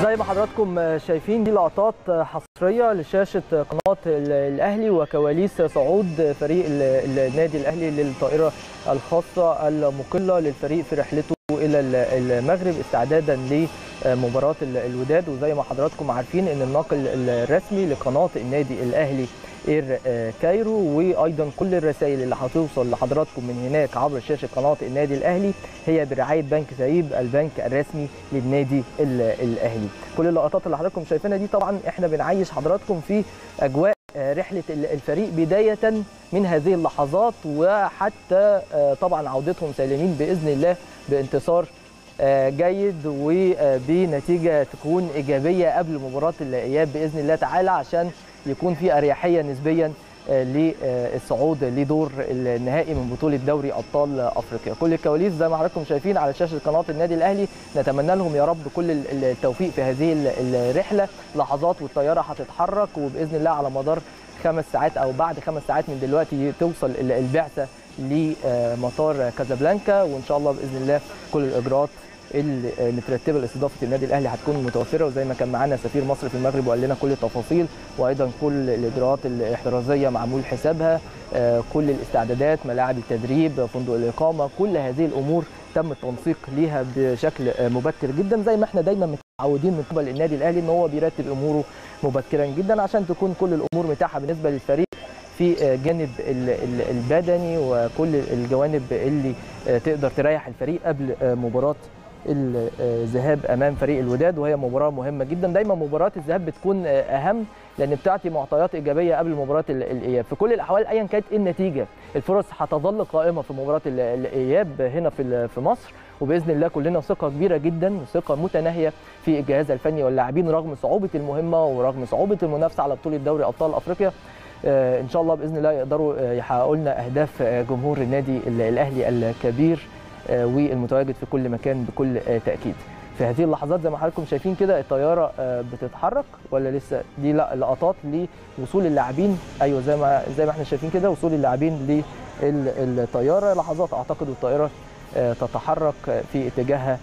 زي ما حضراتكم شايفين دي لقطات حصريه لشاشه قناه الاهلي وكواليس صعود فريق النادي الاهلي للطائره الخاصه المقله للفريق في رحلته الى المغرب استعدادا لمباراه الوداد وزي ما حضراتكم عارفين ان الناقل الرسمي لقناه النادي الاهلي اير كايرو وايضا كل الرسائل اللي هتوصل لحضراتكم من هناك عبر شاشه قناه النادي الاهلي هي برعايه بنك زعيب البنك الرسمي للنادي الاهلي كل اللقطات اللي حضراتكم شايفينها دي طبعا احنا بنعيش حضراتكم في اجواء رحله الفريق بدايه من هذه اللحظات وحتى طبعا عودتهم سالمين باذن الله بانتصار جيد وبنتيجه تكون ايجابيه قبل مباراه الاياب باذن الله تعالى عشان يكون في اريحيه نسبيا للصعود لدور النهائي من بطوله دوري ابطال افريقيا كل الكواليس زي ما حضراتكم شايفين على شاشه قناه النادي الاهلي نتمنى لهم يا رب كل التوفيق في هذه الرحله لحظات والطياره هتتحرك وباذن الله على مدار خمس ساعات او بعد خمس ساعات من دلوقتي توصل البعثه لمطار كازابلانكا وان شاء الله باذن الله كل الاجراءات المترتبه لاستضافه النادي الاهلي هتكون متوفره وزي ما كان معانا سفير مصر في المغرب وقال لنا كل التفاصيل وايضا كل الاجراءات الاحترازيه معمول حسابها كل الاستعدادات ملاعب التدريب فندق الاقامه كل هذه الامور تم التنسيق ليها بشكل مبكر جدا زي ما احنا دايما متعودين من قبل النادي الاهلي ان هو بيرتب اموره مبكرا جدا عشان تكون كل الامور متاحه بالنسبه للفريق في جانب البدني وكل الجوانب اللي تقدر تريح الفريق قبل مباراه الذهاب امام فريق الوداد وهي مباراه مهمه جدا دايما مباراه الذهاب بتكون اهم لان بتعطي معطيات ايجابيه قبل مباراه الاياب في كل الاحوال ايا كانت النتيجه الفرص هتظل قائمه في مباراه الاياب هنا في في مصر وباذن الله كلنا ثقه كبيره جدا ثقه متناهيه في الجهاز الفني واللاعبين رغم صعوبه المهمه ورغم صعوبه المنافسه على بطوله دوري ابطال افريقيا ان شاء الله باذن الله يقدروا يحققوا لنا اهداف جمهور النادي الاهلي الكبير والمتواجد في كل مكان بكل تاكيد في هذه اللحظات زي ما حضراتكم شايفين كده الطياره بتتحرك ولا لسه دي لا لقطات لوصول اللاعبين ايوه زي ما زي ما احنا شايفين كده وصول اللاعبين للطياره لحظات اعتقد الطائره تتحرك في اتجاهها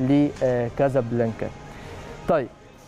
لكازابلانكا طيب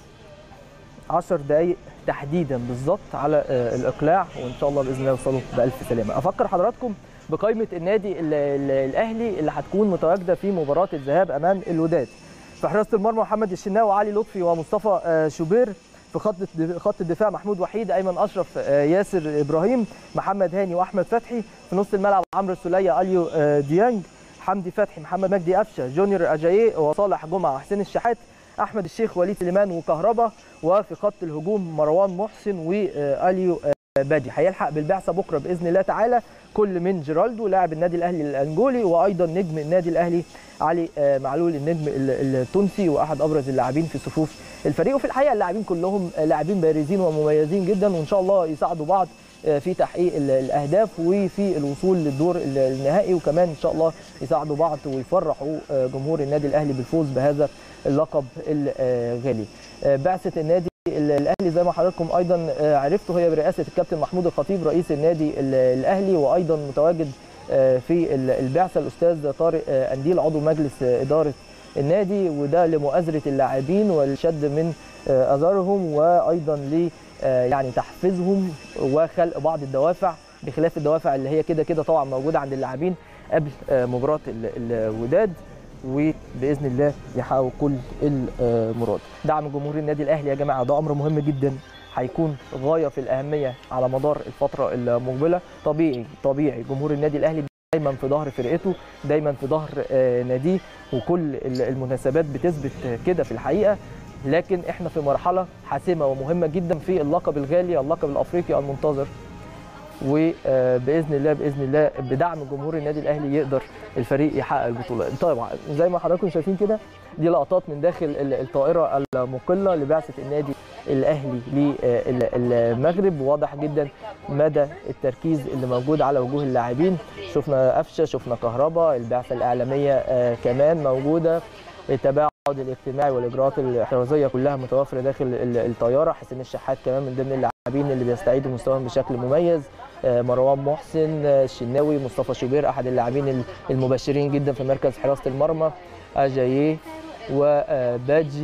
10 دقائق تحديدا بالظبط على الاقلاع وان شاء الله باذن الله يوصلوا بالف سلامه افكر حضراتكم بقائمه النادي الاهلي اللي هتكون متواجده في مباراه الذهاب امام الوداد في حراسه المرمى محمد الشناوي وعلي لطفي ومصطفى شوبير في خط خط الدفاع محمود وحيد ايمن اشرف ياسر ابراهيم محمد هاني واحمد فتحي في نص الملعب عمرو السوليه اليو ديانج حمدي فتحي محمد مجدي قفشه جونيور اجاييه وصالح جمعه وحسين الشحات احمد الشيخ وليد سليمان وكهربا وفي خط الهجوم مروان محسن واليو بادي هيلحق بالبعثه بكره باذن الله تعالى كل من جيرالدو لاعب النادي الاهلي الانجولي وايضا نجم النادي الاهلي علي معلول النجم التونسي واحد ابرز اللاعبين في صفوف الفريق وفي الحقيقه اللاعبين كلهم لاعبين بارزين ومميزين جدا وان شاء الله يساعدوا بعض في تحقيق الاهداف وفي الوصول للدور النهائي وكمان ان شاء الله يساعدوا بعض ويفرحوا جمهور النادي الاهلي بالفوز بهذا اللقب الغالي بعثه النادي الاهلي زي ما حضراتكم ايضا عرفتوا هي برئاسه الكابتن محمود الخطيب رئيس النادي الاهلي وايضا متواجد في البعثه الاستاذ طارق انديل عضو مجلس اداره النادي وده لمؤازره اللاعبين والشد من اثارهم وايضا ل يعني تحفيزهم وخلق بعض الدوافع بخلاف الدوافع اللي هي كده كده طبعا موجوده عند اللاعبين قبل مباراه الوداد وباذن الله يحققوا كل المراد. دعم جمهور النادي الاهلي يا جماعه ده امر مهم جدا هيكون غايه في الاهميه على مدار الفتره المقبله، طبيعي طبيعي جمهور النادي الاهلي دايما في ظهر فرقته، دايما في ظهر ناديه وكل المناسبات بتثبت كده في الحقيقه لكن احنا في مرحله حاسمه ومهمه جدا في اللقب الغالي اللقب الافريقي المنتظر وباذن الله باذن الله بدعم جمهور النادي الاهلي يقدر الفريق يحقق البطوله طبعا زي ما حضراتكم شايفين كده دي لقطات من داخل الطائره المقله لبعثه النادي الاهلي للمغرب واضح جدا مدى التركيز اللي موجود على وجوه اللاعبين شفنا قفشه شفنا كهربا البعثه الاعلاميه كمان موجوده التباعد الاجتماعي والاجراءات الاحترازيه كلها متوفره داخل الطياره حسين الشحات كمان من ضمن اللاعبين اللي بيستعيدوا مستواهم بشكل مميز مروان محسن الشناوي مصطفى شوبير احد اللاعبين المبشرين جدا في مركز حراسه المرمى اجاييه وباجي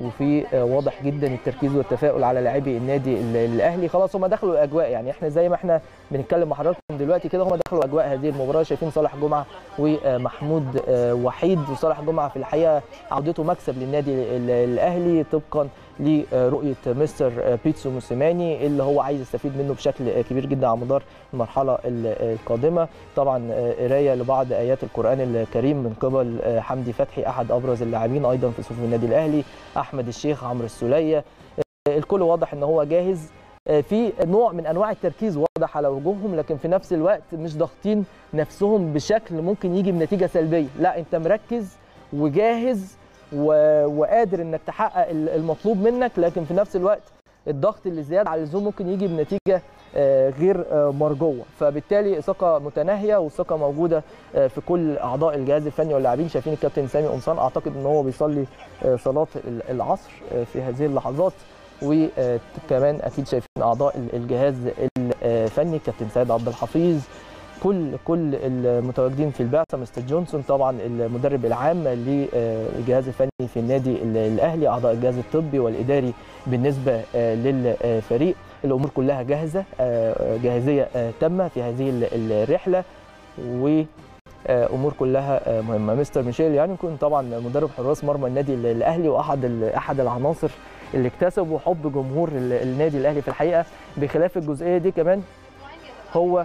وفي واضح جدا التركيز والتفاؤل على لاعبي النادي الاهلي خلاص هم دخلوا الاجواء يعني احنا زي ما احنا بنتكلم مع حضراتكم دلوقتي كده هم دخلوا اجواء هذه المباراه شايفين صالح جمعه ومحمود وحيد وصالح جمعه في الحقيقه عودته مكسب للنادي الاهلي طبقا لرؤيه مستر بيتسو موسيماني اللي هو عايز يستفيد منه بشكل كبير جدا على مدار المرحله القادمه طبعا قرايه لبعض ايات القران الكريم من قبل حمدي فتحي احد ابرز اللاعبين ايضا في صفوف النادي الاهلي احمد الشيخ عمرو السوليه الكل واضح ان هو جاهز في نوع من انواع التركيز واضح على وجوههم لكن في نفس الوقت مش ضاغطين نفسهم بشكل ممكن يجي بنتيجه سلبيه لا انت مركز وجاهز وقادر انك تحقق المطلوب منك لكن في نفس الوقت الضغط اللي زياده على اللزوم ممكن يجي بنتيجه غير مرجوه فبالتالي ثقه متناهيه والثقه موجوده في كل اعضاء الجهاز الفني واللاعبين شايفين الكابتن سامي قمصان اعتقد ان هو بيصلي صلاه العصر في هذه اللحظات وكمان اكيد شايفين اعضاء الجهاز الفني كابتن سيد عبد الحفيظ كل كل المتواجدين في البعثه مستر جونسون طبعا المدرب العام للجهاز الفني في النادي الاهلي اعضاء الجهاز الطبي والاداري بالنسبه للفريق الامور كلها جاهزه جاهزيه تامه في هذه الرحله و امور كلها مهمه مستر ميشيل يعني يكون طبعا مدرب حراس مرمى النادي الاهلي واحد احد العناصر اللي اكتسبوا حب جمهور النادي الاهلي في الحقيقه بخلاف الجزئيه دي كمان هو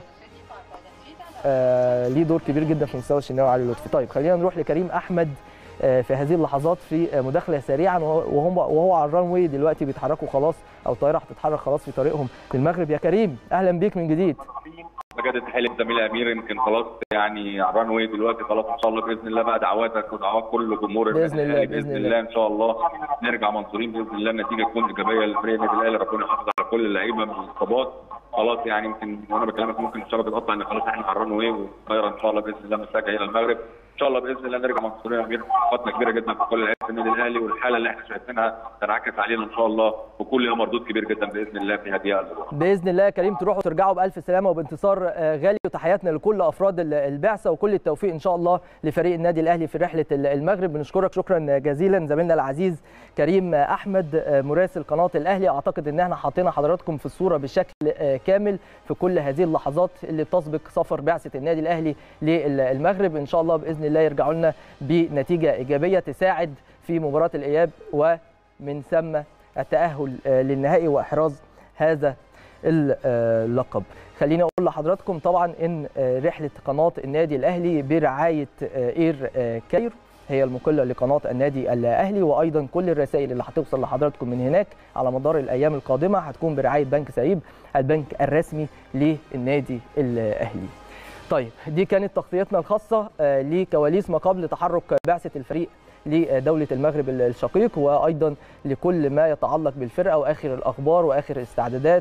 آه ليه دور كبير جدا في مستوى الشناوي علي لطفي طيب خلينا نروح لكريم احمد آه في هذه اللحظات في مداخله سريعا وهم وهو على الران واي دلوقتي بيتحركوا خلاص او الطائره هتتحرك خلاص في طريقهم للمغرب يا كريم اهلا بيك من جديد بجد تحية زميلي امير يمكن خلاص يعني على الران واي دلوقتي خلاص ان شاء الله باذن الله بقى دعواتك ودعوات كل جمهور باذن الله باذن الله ان شاء الله نرجع منصورين باذن الله النتيجه تكون ايجابيه لفريق النادي الاهلي ربنا يحافظ على كل اللعيبه من الاصابات خلاص يعني يمكن وانا بكلمك ممكن الشبكه تتقطع ان خلاص احنا على الران واي والطايره ان شاء الله باذن الله متجهه الى المغرب ان شاء الله باذن الله نرجع منصورين امير فتره كبيره جدا في كل لعيبه النادي الاهلي والحاله اللي احنا شايفينها تنعكس علينا ان شاء الله وكل يوم مردود كبير جدا باذن الله في هذه البطوله. باذن الله يا كريم تروحوا ترجعوا بالف سلامه وبانتصار غالي وتحياتنا لكل افراد البعثه وكل التوفيق ان شاء الله لفريق النادي الاهلي في رحله المغرب بنشكرك شكرا جزيلا زميلنا العزيز كريم احمد مراسل قناه الاهلي اعتقد ان احنا حاطين حضراتكم في الصوره بشكل كامل في كل هذه اللحظات اللي تسبق سفر بعثه النادي الاهلي للمغرب ان شاء الله باذن الله يرجعوا لنا بنتيجه ايجابيه تساعد في مباراه الاياب ومن ثم التاهل للنهائي واحراز هذا اللقب خليني اقول لحضراتكم طبعا ان رحله قناه النادي الاهلي برعايه اير كايرو هي المقله لقناه النادي الاهلي وايضا كل الرسائل اللي هتوصل لحضراتكم من هناك على مدار الايام القادمه هتكون برعايه بنك سعيب البنك الرسمي للنادي الاهلي طيب دي كانت تغطيتنا الخاصه لكواليس ما قبل تحرك بعثه الفريق لدولة المغرب الشقيق وأيضا لكل ما يتعلق بالفرقة وآخر الأخبار وآخر الاستعدادات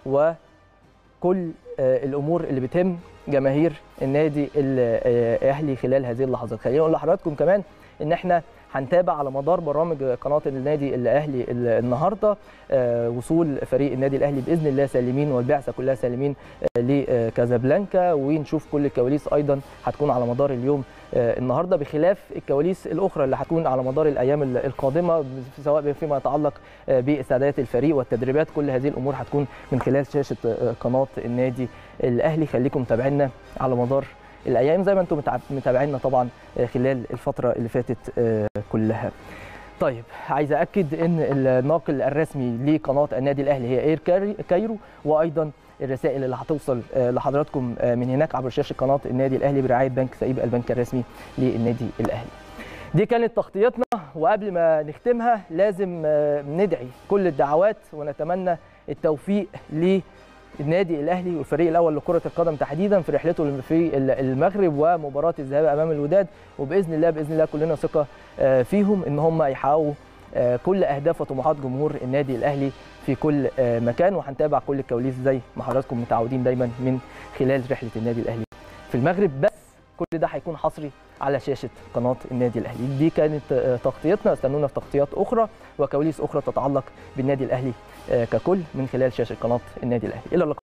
وكل الأمور اللي بتهم جماهير النادي الأهلي خلال هذه اللحظات خلينا نقول لحضراتكم كمان إن احنا هنتابع على مدار برامج قناه النادي الاهلي النهارده وصول فريق النادي الاهلي باذن الله سالمين والبعثه كلها سالمين لكازابلانكا ونشوف كل الكواليس ايضا هتكون على مدار اليوم النهارده بخلاف الكواليس الاخرى اللي هتكون على مدار الايام القادمه سواء فيما يتعلق باستعدادات الفريق والتدريبات كل هذه الامور هتكون من خلال شاشه قناه النادي الاهلي خليكم متابعينا على مدار الايام زي ما انتم متابعينا طبعا خلال الفتره اللي فاتت كلها طيب عايز اكد ان الناقل الرسمي لقناه النادي الاهلي هي اير كايرو وايضا الرسائل اللي هتوصل لحضراتكم من هناك عبر شاشه قناه النادي الاهلي برعايه بنك سعيب البنك الرسمي للنادي الاهلي دي كانت تغطيتنا وقبل ما نختمها لازم ندعي كل الدعوات ونتمنى التوفيق ل النادي الاهلي والفريق الاول لكره القدم تحديدا في رحلته في المغرب ومباراه الذهاب امام الوداد وباذن الله باذن الله كلنا ثقه فيهم ان هم يحققوا كل اهداف وطموحات جمهور النادي الاهلي في كل مكان وهنتابع كل الكواليس زي ما حضراتكم متعودين دايما من خلال رحله النادي الاهلي في المغرب بس كل ده هيكون حصري على شاشه قناه النادي الاهلي دي كانت تغطيتنا استنونا في تغطيات اخرى وكواليس اخرى تتعلق بالنادي الاهلي ككل من خلال شاشه قناه النادي الاهلي الى اللقاء